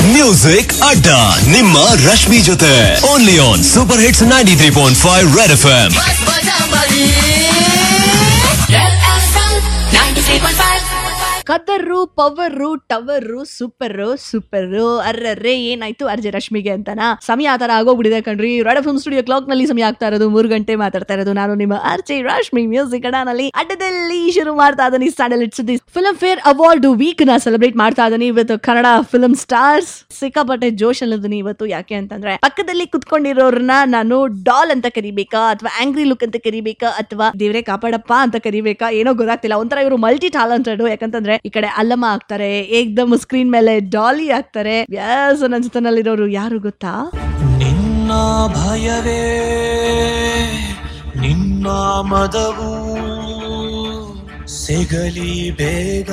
Music ಅಡ್ಡ ನಿಮ್ಮ ರಶ್ಮಿ ಜೊತೆ only on super hits ninety three point five red F M ಕದರ್ರು ಪವರು ಟವರು ಸೂಪರ್ ಸೂಪರ್ ಅರ್ರರ್ರೆ ಏನಾಯ್ತು ಅರ್ಜೆ ರಶ್ಮಿಗೆ ಅಂತನಾ ಸಮಯ ಆ ತರ ಆಗೋಗ್ಬಿಡಿದೆ ಕಣ್ರಿ ರೆಡ್ ಫಿಲ್ಮ್ ಸ್ಟುಡಿಯೋ ಕ್ಲಾಕ್ ನಲ್ಲಿ ಸಮಯ ಆಗ್ತಾ ಇರೋದು ಮೂರು ಗಂಟೆ ಮಾತಾಡ್ತಾ ಇರೋದು ನಾನು ನಿಮ್ಮ ಅರ್ಜೆ ರಶ್ಮಿ ಮ್ಯೂಸಿಕ್ ಅಡಾನಲ್ಲಿ ಅಡ್ಡದಲ್ಲಿ ಶುರು ಮಾಡ್ತಾ ಇದೀನಿ ಸ್ಟ್ಯಾಂಡಲ್ ಸುದ್ದಿ ಫಿಲ್ಮ್ ಫೇರ್ ಅವಾರ್ಡ್ ವೀಕ್ ನ ಸೆಲೆಬ್ರೇಟ್ ಮಾಡ್ತಾ ಇದೀನಿ ಇವತ್ತು ಕನ್ನಡ ಫಿಲ್ಮ್ ಸ್ಟಾರ್ಸ್ ಸಿಕ್ಕಾಪಟ್ಟೆ ಜೋಶ್ ಅಲ್ಲಿದ್ದೀನಿ ಇವತ್ತು ಯಾಕೆ ಅಂತಂದ್ರೆ ಪಕ್ಕದಲ್ಲಿ ಕುತ್ಕೊಂಡಿರೋರ್ನ ನಾನು ಡಾಲ್ ಅಂತ ಕರಿಬೇಕಾ ಅಥವಾ ಆಂಗ್ರಿ ಲುಕ್ ಅಂತ ಕರಿಬೇಕಾ ಅಥವಾ ದೇವ್ರೆ ಕಾಪಾಡಪ್ಪ ಅಂತ ಕರಿಬೇಕಾ ಏನೋ ಗೊತ್ತಾಗ್ತಿಲ್ಲ ಒಂಥರ ಇವರು ಮಲ್ಟಿ ಟ್ಯಾಲೆಂಟೆಡ್ ಯಾಕಂತಂದ್ರೆ ಈ ಕಡೆ ಅಲ್ಲಮ್ಮ ಆಗ್ತಾರೆ ಏಕ್ದಮ್ ಸ್ಕ್ರೀನ್ ಮೇಲೆ ಡಾಲಿ ಆಗ್ತಾರೆ ವ್ಯಾಸ ನನ್ನ ಜೊತೆನಲ್ಲಿರೋರು ಯಾರು ಗೊತ್ತಾ ನಿನ್ನ ಭಯವೇ ನಿನ್ನ ಮದವು ಸಿಗಲಿ ಬೇಗ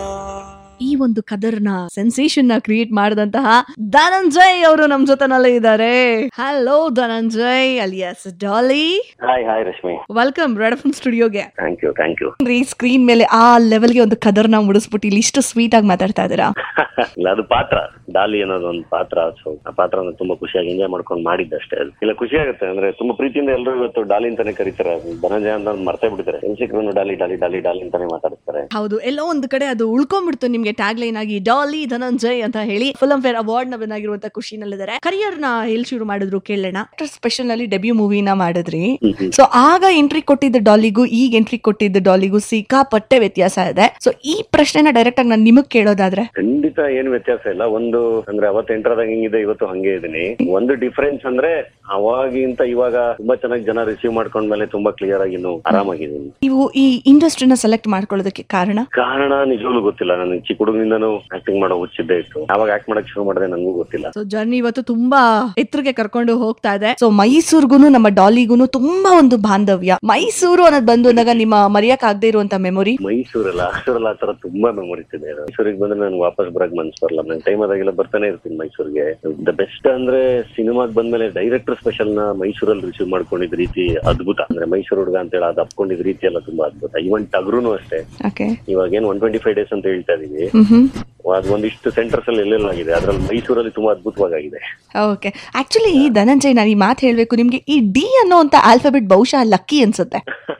ಈ ಒಂದು ಕದರ್ನ ಸೆನ್ಸೇಷನ್ ನ ಕ್ರಿಯೇಟ್ ಮಾಡಿದಂತಹ ಧನಂಜಯ್ ಅವರು ನಮ್ ಜೊತೆನಲ್ಲೇ ಇದ್ದಾರೆ hello Dhananjay alias Daali hi hi Rashmi welcome red film ಸ್ಟುಡಿಯೋಗೆ ಥ್ಯಾಂಕ್ ಯು ಥ್ಯಾಂಕ್ ಯು ಈ ಸ್ಕ್ರೀನ್ ಮೇಲೆ ಆ ಲೆವೆಲ್ಗೆ ಒಂದು ಕದರ್ನ ಮುಡಿಸ್ಬಿಟ್ಟು ಇಲ್ಲಿ ಇಷ್ಟು ಸ್ವೀಟ್ ಆಗಿ ಮಾತಾಡ್ತಾ ಇದ್ದೀರಾ ಇಲ್ಲ ಅದು ಪಾತ್ರ ಡಾಲಿ ಅನ್ನೋದು ಒಂದು ಪಾತ್ರ ಸೊ ಆ ಪಾತ್ರನ ತುಂಬಾ ಖುಷಿಯಾಗಿ ಎಂಜಾಯ್ ಮಾಡ್ಕೊಂಡು ಮಾಡಿದ್ದಷ್ಟೇ ಅದು. ಇಲ್ಲ ಖುಷಿ ಆಗುತ್ತೆ ಅಂದ್ರೆ ತುಂಬಾ ಪ್ರೀತಿಯಿಂದ ಎಲ್ಲರೂ ಇವತ್ತು ಡಾಲಿ ಅಂತಾನೆ ಕರೀತಾರೆ ಅದು ಧನಂಜಯ ಅಂತ ಮರ್ತೇ ಬಿಡ್ತಾರೆ ಎಲ್ಸಿಕ್ರನ್ನು ಡಾಲಿ ಡಾಲಿ ಡಾಲಿ ಡಾಲಿ ಅಂತಾನೆ ಮಾತಾಡ್ತಾರೆ ಹೌದು ಎಲ್ಲೋ ಒಂದು ಕಡೆ ಅದು ಉಳ್ಕೊಂಡ್ಬಿಡ್ತು ನಿಮ್ಗೆ ಟ್ಯಾಗ್ ಲೈನ್ ಆಗಿ ಡಾಲಿ ಧನಂಜಯ್ ಅಂತ ಹೇಳಿ ಫಿಲ್ಮ್ ಫೇರ್ ಅವಾರ್ಡ್ ನ ವಿನ್ ಆಗಿರುವಂತ ಖುಷಿನಲ್ಲಿದ್ದಾರೆ ಕರಿಯರ್ ನ ಎಲ್ಲಿ ಶುರು ಮಾಡಿದ್ರು ಕೇಳೋಣ ಸ್ಪೆಷಲ್ ನಲ್ಲಿ ಡೆಬ್ಯೂ ಮೂವಿನ ಮಾಡಿದ್ರಿ ಹ್ಮ್ ಹ್ಮ್. ಸೊ ಆಗ ಎಂಟ್ರಿ ಕೊಟ್ಟಿದ್ದ ಡಾಲಿಗೂ ಈಗ ಎಂಟ್ರಿ ಕೊಟ್ಟಿದ್ದ ಡಾಲಿಗೂ ಸಿಕ್ಕಾಪಟ್ಟೆ ವ್ಯತ್ಯಾಸ ಇದೆ ಸೊ ಈ ಪ್ರಶ್ನೆನ ಡೈರೆಕ್ಟ್ ಆಗಿ ನಾನು ನಿಮಗ್ ಕೇಳೋದಾದ್ರೆ ಖಂಡಿತ ಏನು ವ್ಯತ್ಯಾಸ ಇಲ್ಲ ಒಂದು ಅಂದ್ರೆ ಅವತ್ತು ಎಂಟ್ರಾದಾಗ ಹೆಂಗಿದೆ ಇವತ್ತು ಹಂಗೆ ಇದೀನಿ ಒಂದು ಡಿಫರೆನ್ಸ್ ಅಂದ್ರೆ ಅವಾಗಿಂತ ಇವಾಗ ತುಂಬಾ ಚೆನ್ನಾಗಿ ಜನ ರಿಸೀವ್ ಮಾಡ್ಕೊಂಡ್ಮೇಲೆ ತುಂಬಾ ಕ್ಲಿಯರ್ ಆಗಿ ಇನ್ನು ಆರಾಮಾಗಿದ್ದೀನಿ ನೀವು ಈ ಇಂಡಸ್ಟ್ರಿನ ಸೆಲೆಕ್ಟ್ ಮಾಡ್ಕೊಳ್ಳೋದಕ್ಕೆ ಕಾರಣ ಕಾರಣ ನಿಜವಾಗ್ಲೂ ಗೊತ್ತಿಲ್ಲ ನನಗೆ ಚಿಕ್ಕ ಹುಡುಗನಿಂದನೂ ಆಕ್ಟಿಂಗ್ ಮಾಡೋ ಹುಚ್ಚಿದ್ದೆ ಇತ್ತು ಯಾವಾಗ ಆಕ್ಟ್ ಮಾಡಕ್ ಶುರು ಮಾಡಿದೆ ನನಗೂ ಗೊತ್ತಿಲ್ಲ ಸೊ ಜರ್ನಿ ಇವತ್ತು ತುಂಬಾ ಎತ್ತರಕ್ಕೆ ಕರ್ಕೊಂಡು ಹೋಗ್ತಾ ಇದೆ ಸೊ ಮೈಸೂರ್ಗುನು ನಮ್ಮ ಡಾಲಿಗೂನು ತುಂಬಾ ಒಂದು ಬಾಂಧವ್ಯ ಮೈಸೂರು ಅನ್ನೋದು ಬಂದು ಅಂದಾಗ ನಿಮ್ಮ ಮರೆಯಕ್ ಆಗದೆ ಇರುವಂತ ಮೆಮೊರಿ ಮೈಸೂರಲ್ಲ ಮೈಸೂರಲ್ಲ ಆ ತರ ತುಂಬಾ ಮೆಮೊರೀಸ್ ಇದೆ ಮೈಸೂರಿಗೆ ಬಂದ್ರೆ ನನ್ಗೆ ವಾಪಸ್ ಬರಕ್ ಮನ್ಸ್ ಬರಲ್ಲ ನನ್ ಟೈಮ್ ಆದಾಗೆಲ್ಲ ಬರ್ತಾನೆ ಇರ್ತೀನಿ ಮೈಸೂರಿಗೆ ದ ಬೆಸ್ಟ್ ಅಂದ್ರೆ ಸಿನಿಮಾಗ್ ಬಂದ್ಮೇಲೆ ಡೈರೆಕ್ಟರ್ ಸ್ಪೆಷಲ್ ನ ಮೈಸೂರಲ್ಲಿ ರಿಸೀವ್ ಮಾಡ್ಕೊಂಡಿದ್ ರೀತಿ ಅದ್ಭುತ ಅಂದ್ರೆ ಮೈಸೂರು ಹುಡುಗ ಅಂತ ಹೇಳಿ ಅದು ಅಪ್ಕೊಂಡಿದ್ ರೀತಿ ಎಲ್ಲ ತುಂಬಾ ಅದ್ಭುತ ಇವನ್ ಟಗ್ರುನು ಅಷ್ಟೇ ಓಕೆ ಇವಾಗ ಏನ್ ಒನ್ ಟ್ವೆಂಟಿ ಫೈವ್ ಡೇಸ್ ಅಂತ ಹೇಳ್ತಾ ಇದೀವಿ ಅದು ಒಂದಿಷ್ಟು ಸೆಂಟರ್ಸ್ ಅಲ್ಲಿ ಎಲ್ಲೆಲ್ಲ ಆಗಿದೆ ಅದ್ರಲ್ಲಿ ಮೈಸೂರಲ್ಲಿ ತುಂಬಾ ಅದ್ಭುತವಾಗಿದೆ ಓಕೆ ಆಕ್ಚುಲಿ ಧನಂಜಯ್ ನಾನು ಈ ಮಾತು ಹೇಳ್ಬೇಕು ನಿಮ್ಗೆ ಈ ಡಿ ಅನ್ನೋ ಅಂತ ಆಲ್ಫಾಬೆಟ್ ಬಹುಶಃ ಲಕ್ಕಿ ಅನ್ಸುತ್ತೆ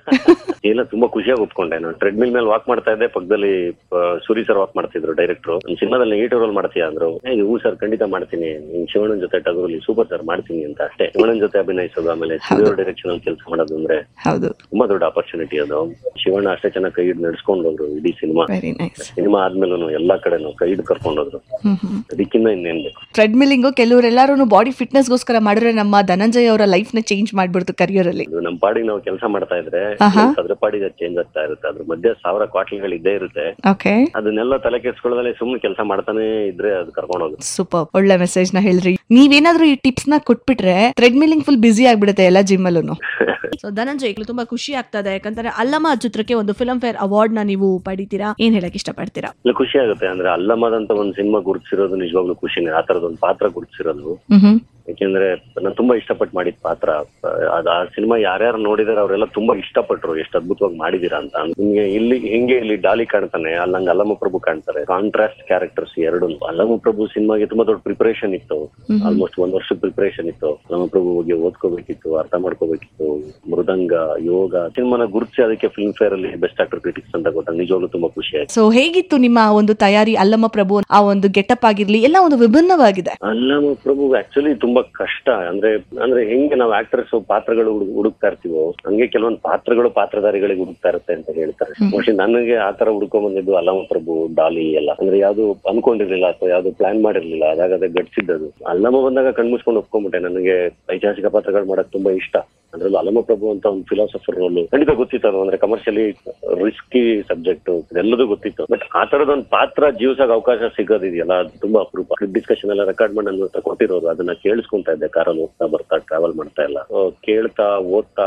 ಎಲ್ಲ ತುಂಬಾ ಖುಷಿಯಾಗಿ ಒಪ್ಕೊಂಡೆ ನಾನು ಟ್ರೆಡ್ಮಿಲ್ ಮೇಲೆ ವಾಕ್ ಮಾಡ್ತಾ ಇದ್ದೆ ಪಕ್ಕದಲ್ಲಿ ಆ, ಸೂರಿ ಸರ್ ವಾಕ್ ಮಾಡ್ತಿದ್ರು ಡೈರೆಕ್ಟ್ರು ಸಿನಿಮಾದಲ್ಲಿ ನೆಗೆಟಿವ್ ರೋಲ್ ಮಾಡ್ತೀಯಾ ಅಂದ್ರು ಏ, ಹೂ ಸರ್ ಖಂಡಿತ ಮಾಡ್ತೀನಿ ನೀನ್ ಶಿವಣ್ಣನ್ ಜೊತೆ ಟಗರಲ್ಲಿ ಸೂಪರ್ ಸರ್ ಮಾಡ್ತೀನಿ ಅಂತ ಅಷ್ಟೇ ಶಿವಣ್ಣನ್ ಜೊತೆ ಅಭಿನಯಿಸೋದು ಆಮೇಲೆ ಸೂರ್ಯ ಡೈರೆಕ್ಷನ್ ಅಲ್ಲಿ ಕೆಲಸ ಮಾಡೋದು ಅಂದ್ರೆ ಹೌದು ತುಂಬಾ ದೊಡ್ಡ ಆಪರ್ಚುನಿಟಿ ಅದು ಶಿವಣ್ಣ ಅಷ್ಟೇ ಚೆನ್ನಾಗಿ ಕೈ ಹಿಡಿದು ನಡ್ಸ್ಕೊಂಡು ಹೋದ್ರು ಇಡೀ ಸಿನಿಮಾ ವೆರಿ ನೈಸ್ ಸಿನಿಮಾ ಆದ್ಮೇಲೂ ಎಲ್ಲಾ ಕಡೆನೂ ಕೈ ಹಿಡಿದು ಕರ್ಕೊಂಡು ಹೋದ್ರು ಅದಕ್ಕಿಂತ ಇನ್ನೇನ್ ಬೇಕು ಟ್ರೆಡ್ಮಿಲ್ಲಿಂಗು ಕೆಲವರೆಲ್ಲರೂ ಬಾಡಿ ಫಿಟ್ನೆಸ್ಗೋಸ್ಕರ ಮಾಡಿದ್ರೆ ನಮ್ಮ ಧನಂಜಯ್ ಅವರ ಲೈಫ್ ನ ಚೇಂಜ್ ಮಾಡ್ಬಿಡ್ತು ಕರಿಯರ್ ಅಲ್ಲಿ ಇದು ನಮ್ಮ ಪಾಡಿಗೆ ನಾವು ಕೆಲಸ ಮಾಡ್ತಾ ಇದ್ರೆ ಆಹಾ. ಅದ್ರ ಪಾಡಿಗೆ ಚೇಂಜ್ ಆಗ್ತಾ ಇರುತ್ತೆ ಅದ್ರ ಮಧ್ಯೆ ಸಾವಿರ ಕ್ವಾಟ್ಲಿಗಳು ಇದ್ದೇ ಇರುತ್ತೆ ಓಕೆ ಅದನ್ನೆಲ್ಲ ತಲೆ ಕೆಡ್ಸ್ಕೊಳ್ಳೋದಲ್ಲೇ ಸುಮ್ಮನೆ ಕೆಲಸ ಮಾಡ್ತಾನೆ ಇದ್ರೆ ಅದು ಕರ್ಕೊಂಡು ಹೋಗುತ್ತೆ ಸೂಪರ್ ಒಳ್ಳೆ ಮೆಸೇಜ್ ನ ಹೇಳ್ರಿ ನೀವೇನಾದ್ರೂ ಈ ಟಿಪ್ಸ್ ನ ಕೊಟ್ಬಿಟ್ರೆ ಟ್ರೆಡ್ಮಿಲ್ಲಿಂಗ್ ಫುಲ್ ಬಿಸಿ ಆಗ್ಬಿಡುತ್ತೆ ಎಲ್ಲ ಜಿಮ್ ಅಲ್ಲೂ ಸೊ ಧನಂಜಯ್ ಈಗ್ಲೂ ತುಂಬಾ ಖುಷಿ ಆಗ್ತದೆ ಯಾಕಂದ್ರೆ ಅಲ್ಲಮ್ಮ ಚಿತ್ರಕ್ಕೆ ಒಂದು ಫಿಲ್ಮ್ ಫೇರ್ ಅವಾರ್ಡ್ ನ ನೀವು ಪಡಿತೀರಾ ಏನ್ ಹೇಳಕ್ ಇಷ್ಟಪಡ್ತೀರಾ ಇಲ್ಲ ಖುಷಿ ಆಗುತ್ತೆ ಅಂದ್ರೆ ಅಲ್ಲಮ್ಮದಂತ ಒಂದು ಸಿನಿಮಾ ಗುರುತಿಸಿರೋದು ನಿಜವಾಗ್ಲೂ ಖುಷಿನೇ ಆ ತರದ ಒಂದು ಪಾತ್ರ ಗುರುತಿಸಿರೋದು ಹ್ಮ್ ಯಾಕೆಂದ್ರೆ ನಾನು ತುಂಬಾ ಇಷ್ಟಪಟ್ಟು ಮಾಡಿದ ಪಾತ್ರ ಅದ್ ಆ ಸಿನಿಮಾ ಯಾರ್ಯಾರು ನೋಡಿದಾರೆ ಅವರೆಲ್ಲ ತುಂಬಾ ಇಷ್ಟಪಟ್ರು ಎಷ್ಟು ಅದ್ಭುತವಾಗಿ ಮಾಡಿದೀರಾ ಅಂತ ನಿಮ್ಗೆ ಇಲ್ಲಿ ಹೆಂಗೆ ಇಲ್ಲಿ ಡಾಲಿ ಕಾಣ್ತಾನೆ ಅಲ್ಲಿ ನಂಗೆ ಅಲ್ಲಮ್ಮ ಪ್ರಭು ಕಾಣ್ತಾರೆ ಕಾಂಟ್ರಾಸ್ಟ್ ಕ್ಯಾರೆಕ್ಟರ್ಸ್ ಎರಡು ಅಲ್ಲಮ್ಮ ಪ್ರಭು ಸಿನಿಮಾಗೆ ತುಂಬಾ ದೊಡ್ಡ ಪ್ರಿಪರೇಷನ್ ಇತ್ತು ಆಲ್ಮೋಸ್ಟ್ ಒಂದ್ ವರ್ಷದ ಪ್ರಿಪರೇಷನ್ ಇತ್ತು ಅಲ್ಲಮ್ಮ ಪ್ರಭು ಬಗ್ಗೆ ಓದ್ಕೋಬೇಕಿತ್ತು ಅರ್ಥ ಮಾಡ್ಕೋಬೇಕಿತ್ತು ಮೃದಂಗ ಯೋಗ ಸಿನಿಮಾನ ಗುರುತಿಸಿ ಅದಕ್ಕೆ ಫಿಲ್ಮ್ ಫೇರ್ ಅಲ್ಲಿ ಬೆಸ್ಟ್ ಆಕ್ಟರ್ ಕ್ರಿಟಿಕ್ಸ್ ಅಂತ ಗೊತ್ತಾಗ ನಿಜವಾಗ್ಲೂ ತುಂಬಾ ಖುಷಿ ಆಯ್ತು ಸೊ ಹೇಗಿತ್ತು ನಿಮ್ಮ ಒಂದು ತಯಾರಿ ಅಲ್ಲಮ್ಮ ಪ್ರಭು ಆ ಒಂದು ಗೆಟಪ್ ಆಗಿರ್ಲಿ ಎಲ್ಲ ಒಂದು ವಿಭಿನ್ನವಾಗಿದೆ ಅಲ್ಲಮ್ಮ ಪ್ರಭು ಆಕ್ಚುಲಿ ತುಂಬಾ ಕಷ್ಟ ಅಂದ್ರೆ ಅಂದ್ರೆ ಹೆಂಗೆ ನಾವು ಆಕ್ಟರ್ಸ್ ಪಾತ್ರಗಳು ಹುಡುಕ್- ಹುಡುಕ್ತಾ ಇರ್ತೀವೋ ಹಂಗೆ ಕೆಲವೊಂದು ಪಾತ್ರಗಳು ಪಾತ್ರಧಾರಿಗಳಿಗೆ ಹುಡುಕ್ತಾ ಇರುತ್ತೆ ಅಂತ ಹೇಳ್ತಾರೆ ಮೋಸ್ಟ್ಲಿ ನನಗೆ ಆ ತರ ಹುಡ್ಕೊಂಡ್ ಬಂದಿದ್ದು ಅಲ್ಲಮ್ಮ ಪ್ರಭು ಡಾಲಿ ಎಲ್ಲ ಅಂದ್ರೆ ಯಾವ್ದು ಅನ್ಕೊಂಡಿರ್ಲಿಲ್ಲ ಅಥವಾ ಯಾವ್ದು ಪ್ಲಾನ್ ಮಾಡಿರ್ಲಿಲ್ಲ ಅದಾಗ ಅದೇ ಗಡ್ಸಿದ್ದದು ಅಲ್ಲಮ್ಮ ಬಂದಾಗ ಕಣ್ಮುಚ್ಕೊಂಡು ಒಪ್ಕೊಂಡ್ಬಿಟ್ಟೆ ನನಗೆ ಐತಿಹಾಸಿಕ ಪಾತ್ರಗಳು ಮಾಡಕ್ ತುಂಬಾ ಇಷ್ಟ ಅದ್ರಲ್ಲೂ ಅಲ್ಲಮ್ಮ ಪ್ರಭು ಅಂತ ಒಂದು ಫಿಲಾಸಫರ್ ರೋಲ್ ಖಂಡಿತ ಗೊತ್ತಿತ್ತು ಅದು ಅಂದ್ರೆ ಕಮರ್ಷಿಯಲಿ ರಿಸ್ಕಿ ಸಬ್ಜೆಕ್ಟ್ ಇದೆಲ್ಲದೂ ಗೊತ್ತಿತ್ತು ಬಟ್ ಆ ತರದ ಒಂದು ಪಾತ್ರ ಜೀವಿಸಾಗ ಅವಕಾಶ ಸಿಗೋದಿದೆಯಲ್ಲ ಅದು ತುಂಬಾ ಅಪರೂಪ ಡಿಸ್ಕಷನ್ ಎಲ್ಲ ರೆಕಾರ್ಡ್ ಮಾಡಿ ನನ್ನ ಕೊಟ್ಟಿರೋರು ಅದನ್ನ ಕೇಳಿಸ್ಕೊಂತಾ ಇದ್ದೆ ಕಾರಲ್ಲಿ ಹೋಗ್ತಾ ಬರ್ತಾ ಟ್ರಾವೆಲ್ ಮಾಡ್ತಾ ಇಲ್ಲ So, ಕೇಳ್ತಾ ಓದ್ತಾ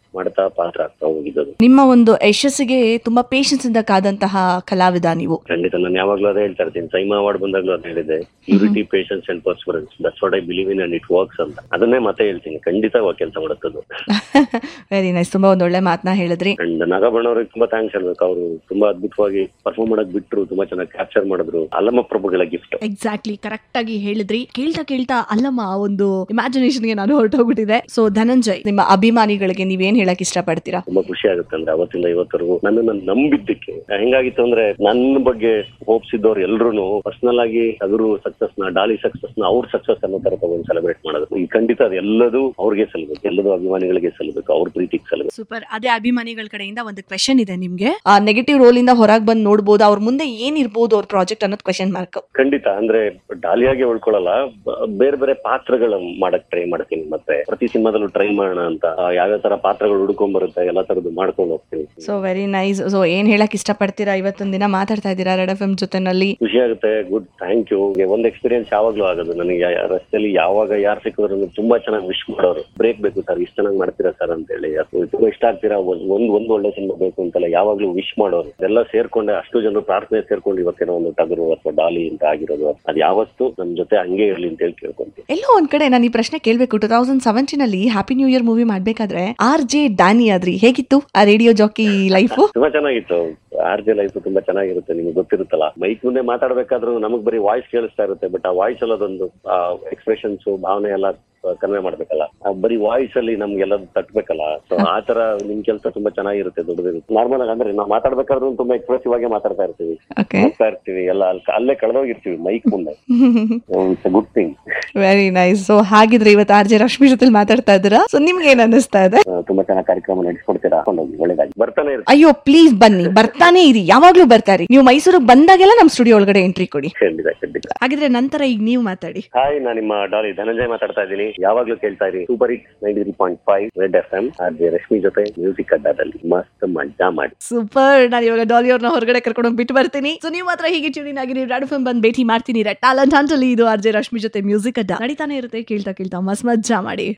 ಮಾಡ್ತಾ ಪಾತ್ರ ಆಗ್ತಾ ಹೋಗಿದ್ದು ನಿಮ್ಮ ಒಂದು ಯಶಸ್ಸಿಗೆ ತುಂಬಾ ಪೇಷನ್ಸ್ ಇಂದ ಕಾದಂತಹ ಕಲಾವಿದ ನೀವು ಖಂಡಿತ ನಾನು ಯಾವಾಗ್ಲೂ ಅದೇ ಹೇಳ್ತಾ ಇರ್ತೀನಿ ಸೈಮಾ ಅವಾರ್ಡ್ ಬಂದಾಗ್ಲೂ ಅದೇ ಹೇಳಿದೆ purity patience and perseverance that's what I believe in and it works ಅಂತ ಅದನ್ನೇ ಮತ್ತೆ ಹೇಳ್ತೀನಿ ಖಂಡಿತ ಕೆಲಸ ಮಾಡುತ್ತದು ವೆರಿ ನೈಸ್ ತುಂಬಾ ಒಂದ್ ಒಳ್ಳೆ ಮಾತನ್ನ ಹೇಳಿದ್ರಿ ಅಂಡ್ ನಾಗಬಣ್ಣ ಅವ್ರಿಗೆ ತುಂಬಾ ಥ್ಯಾಂಕ್ಸ್ ಹೇಳ್ಬೇಕು ಅವರು ತುಂಬಾ ಅದ್ಭುತವಾಗಿ ಪರ್ಫಾರ್ಮ್ ಮಾಡಕ್ ಬಿಟ್ರು ತುಂಬಾ ಚೆನ್ನಾಗಿ ಕ್ಯಾಪ್ಚರ್ ಮಾಡಿದ್ರು ಅಲ್ಲಮ್ಮ ಪ್ರಭುಗಳ ಗಿಫ್ಟ್ ಎಕ್ಸಾಕ್ಟ್ಲಿ ಕರೆಕ್ಟ್ ಆಗಿ ಹೇಳಿದ್ರಿ ಕೇಳ್ತಾ ಕೇಳ್ತಾ ಅಲ್ಲಮ್ಮ ಒಂದು imagination ಗೆ ನಾನು ಹೊರಟೋಗ್ಬಿಟ್ಟಿದೆ ಸೊ ಧನಂಜಯ್ ನಿಮ್ಮ ಅಭಿಮಾನಿಗಳಿಗೆ ನೀವೇನ್ ಹೇಳಕ್ ಇಷ್ಟಪಡ್ತೀರಾ ತುಂಬಾ ಖುಷಿ ಆಗುತ್ತೆ ಅಂದ್ರೆ ಅವತ್ತಿಂದ ಇವತ್ತರೆಗೂ ನನ್ನನ್ನ ನಂಬಿದ್ದಕ್ಕೆ ಹೆಂಗಾಗಿತ್ತು ಅಂದ್ರೆ ನನ್ನ ಬಗ್ಗೆ ಹೋಪ್ಸ್ ಇದ್ದವ್ರು ಎಲ್ರು ಪರ್ಸನಲ್ ಆಗಿ ಅದ್ರು ಸಕ್ಸಸ್ ನ ಡಾಲಿ ಸಕ್ಸಸ್ ನ ಅವ್ರ ಸಕ್ಸಸ್ ಅನ್ನೋ ತರ ತಗೊಂಡು ಸೆಲೆಬ್ರೇಟ್ ಮಾಡೋದು ಈ ಖಂಡಿತ ಅದು ಎಲ್ಲದೂ ಅವ್ರಿಗೆ ಸಲ್ಲಬೇಕು ಎಲ್ಲದೂ ಅಭಿಮಾನಿಗಳಿಗೆ ಸಲ್ಲಬೇಕು ಅವ್ರ ಪ್ರೀತಿಗೆ ಸಲ್ಲಬೇಕು ಸೂಪರ್ ಅದೇ ಅಭಿಮಾನಿಗಳ ಕಡೆಯಿಂದ ಒಂದು ಕ್ವೆಶನ್ ಇದೆ ನಿಮ್ಗೆ ಆ ನೆಗೆಟಿವ್ ರೋಲ್ ಇಂದ ಹೊರಗೆ ಬಂದು ನೋಡ್ಬೋದು ಅವ್ರ ಮುಂದೆ ಏನ್ ಇರ್ಬೋದು ಅವ್ರ ಪ್ರಾಜೆಕ್ಟ್ ಅನ್ನೋದು ಕ್ವೆಶನ್ ಮಾರ್ಕ್ ಖಂಡಿತ ಅಂದ್ರೆ ಡಾಲಿಯಾಗೆ ಉಳ್ಕೊಳ್ಳಲ್ಲ ಬ- ಬೇರೆ ಬೇರೆ ಪಾತ್ರಗಳ ಮಾಡಕ್ ಟ್ರೈ ಮಾಡ್ತೀನಿ ಮತ್ತೆ ಪ್ರತಿ ಸಿನಿಮಾದಲ್ಲೂ ಟ್ರೈ ಮಾಡೋಣ ಅಂತ ಆ, ಯಾವ್ಯಾವ ತರ ಪಾತ್ರಗಳು ಹುಡ್ಕೊಂಡ್ ಬರುತ್ತೆ ಎಲ್ಲಾ ತರದ್ದು ಮಾಡ್ಕೊಂಡು ಹೋಗ್ತೀನಿ ಸೊ ವೆರಿ ನೈಸ್ ಸೊ ಏನ್ ಹೇಳಕ್ ಇಷ್ಟಪಡ್ತೀರಾ ಇವತ್ತೊಂದ್ ದಿನ ಮಾತಾಡ್ತಾ ಇದ್ದೀರಾ ರೆಡ್ ಎಫ್ ಎಂ ಜೊತೆನಲ್ಲಿ ಖುಷಿ ಆಗುತ್ತೆ ಗುಡ್ ಥ್ಯಾಂಕ್ ಯು ಒಂದ್ ಎಕ್ಸ್ಪೀರಿಯನ್ಸ್ ಯಾವಾಗ್ಲೂ ಆಗೋದು ನನಗೆ ಯಾ- ರಸ್ತೆಯಲ್ಲಿ ಯಾವಾಗ ಯಾರು ಸಿಕ್ಕಿದ್ರು ತುಂಬಾ ಚೆನ್ನಾಗಿ ವಿಶ್ ಮಾಡೋರು ಬ್ರೇಕ್ ಬೇಕು ಸರ್ ಇಷ್ಟ ಚೆನ್ನಾಗಿ ಮಾಡ್ತೀರಾ ಸರ್ ಅಂತ ಹೇಳಿ ಅಥವಾ ತುಂಬಾ ಇಷ್ಟ ಆಗ್ತೀರಾ ಒಂದ್ ಒಂದ್ ಒಂದ್ ಒಳ್ಳೆ ಸಿನಿಮಾ ಬೇಕು ಅಂತೆಲ್ಲ ಯಾವಾಗ್ಲೂ ವಿಶ್ ಮಾಡೋರು ಎಲ್ಲ ಸೇರ್ಕೊಂಡೆ ಅಷ್ಟು ಜನರು ಪ್ರಾರ್ಥನೆ ಸೇರ್ಕೊಂಡು ಇವತ್ತೇನೋ ಒಂದು ಟಗರು ಅಥವಾ ಡಾಲಿ ಅಂತ ಆಗಿರೋದು ಅದ್ ಯಾವತ್ತು ನಮ್ ಜೊತೆ ಹಂಗೆ ಇರ್ಲಿ ಅಂತ ಹೇಳಿ ಕೇಳ್ಕೊಂತೀನಿ ಎಲ್ಲೋ ಒಂದ್ ಕಡೆ ನಾನು ಈ ಪ್ರಶ್ನೆ ಕೇಳ್ಬೇಕು ಟೂ ತೌಸಂಡ್ ಸೆವೆಂಟೀನ್ ಅಲ್ಲಿ ಹ್ಯಾಪಿ ನ್ಯೂ ಇಯರ್ ಮೂವಿ ಮಾಡ್ಬೇಕಾದ್ರೆ ಆರ್ ಜೆ ಡ್ಯಾನಿ ಆದ್ರಿ ಹೇಗಿತ್ತು ಆ ರೇಡಿಯೋ ಜಾಕಿ ಲೈಫು ತುಂಬಾ ಚೆನ್ನಾಗಿತ್ತು ಆರ್ ಜೆ ಲೈಫ್ ತುಂಬಾ ಚೆನ್ನಾಗಿರುತ್ತೆ ನಿಮ್ಗೆ ಗೊತ್ತಿರುತ್ತಲ್ಲ ಮೈಕ್ ಮುಂದೆ ಮಾತಾಡ್ಬೇಕಾದ್ರೂ ನಮಗ್ ಬರೀ ವಾಯ್ಸ್ ಕೇಳಿಸ್ತಾ ಇರುತ್ತೆ ಬಟ್ ಆ ವಾಯ್ಸ್ ಅಲ್ಲಿ ಅದೊಂದು ಎಕ್ಸ್ಪ್ರೆಷನ್ಸ್ ಭಾವನೆ ಎಲ್ಲ ಕನ್ವೆ ಮಾಡ್ಬೇಕಲ್ಲ ಆ ಬರೀ ವಾಯ್ಸ್ ಅಲ್ಲಿ ನಮ್ಗೆಲ್ಲ ತಟ್ಬೇಕಲ್ಲ ಸೊ ಆ ತರ ನಿಮ್ ಕೆಲಸ ತುಂಬಾ ಚೆನ್ನಾಗಿರುತ್ತೆ ದೊಡ್ಡದಿರುತ್ತೆ ನಾರ್ಮಲ್ ಆಗಿ ಅಂದ್ರೆ ನಾವು ಮಾತಾಡ್ಬೇಕಾದ್ರೂ ತುಂಬಾ ಎಕ್ಸ್ಪ್ರೆಸಿವ್ ಆಗಿ ಮಾತಾಡ್ತಾ ಇರ್ತೀವಿ ಓಕೆ ಹೋಗ್ತಾ ಇರ್ತೀವಿ ಎಲ್ಲ ಅಲ್ಲಿ ಅಲ್ಲೇ ಕಳೆದೋಗಿರ್ತೀವಿ ಮೈಕ್ ಮುಂದೆ it's good thing very nice so ಹಾಗಿದ್ರೆ ಇವತ್ತು ಆರ್ ಜೆ ರಶ್ಮಿ ಜೊತೆ ಮಾತಾಡ್ತಾ ಇದ್ದೀರಾ ಸೊ ನಿಮ್ಗೆ ಏನ್ ಅನ್ನಿಸ್ತಾ ಇದೆ ತುಂಬಾ ಚೆನ್ನಾಗಿ ಕಾರ್ಯಕ್ರಮ ನಡೆಸ್ಕೊಡ್ತೀರಾ ಕೊಂಡೋಗಿ ಒಳ್ಳೇದಾಗಿ ಬರ್ತಾನೆ ಇರ್ತೀವಿ ಅಯ್ಯೋ ಪ್ಲೀಸ್ ಬನ್ನಿ ಬರ್ತಾನೆ ಇರಿ ಯಾವಾಗ್ಲೂ ಬರ್ತಾರಿ ನೀವು ಮೈಸೂರಿಗೆ ಬಂದಾಗೆಲ್ಲ ನಮ್ ಸ್ಟುಡಿಯೋ ಒಳಗಡೆ ಎಂಟ್ರಿ ಕೊಡಿ ಖಂಡಿತ ಖಂಡಿತ ಹಾಗಿದ್ರೆ ನಂತರ ಈಗ ನೀವು ಮಾತಾಡಿ ಹಾಯ್ ನಾನು ನಿಮ್ಮ ಡಾಲಿ ಧನಂಜಯ್ ಮಾತಾಡ್ತಾ ಇದ್ದೀನಿ ಯಾವಾಗ್ಲೂ ಕೇಳ್ತಾ ಇರಿ super hit ninety three point five red F M R Rashmi ಜೊತೆ ಮ್ಯೂಸಿಕ್ ಅಡ್ಡಾದಲ್ಲಿ ಮಸ್ತ್ ಮಜಾ ಮಾಡಿ ಸೂಪರ್ ನಾನು ಇವಾಗ ಡಾಲಿ ಅವ್ರನ್ನ ಹೊರಗಡೆ ಕರ್ಕೊಂಡು ಹೋಗಿ ಬಿಟ್ಟು ಬರ್ತೀನಿ ಸೊ ನೀವು ಮಾತ್ರ ಹೀಗೆ ಟ್ಯೂನಿನ್ ಆಗಿ ನೀವು ಫಿಲ್ಮ್ ಬಂದು ಭೇಟಿ ಮಾಡ್ತೀನಿ ಟ್ಯಾಲೆಂಟ್ ಅಂತಲ್ಲಿ ಇದು ಆರ್ ಜೆ ರಶ್ಮಿ ಜೊತೆ ಮ್ಯೂಸಿಕ್ ಅಡ್ಡ ನಡೀತಾನೆ ಇರುತ್ತೆ ಕೇಳ್ತಾ ಕೇಳ್ತಾ ಮಸ್ ಮಜ್ಜಾ ಮಾಡಿ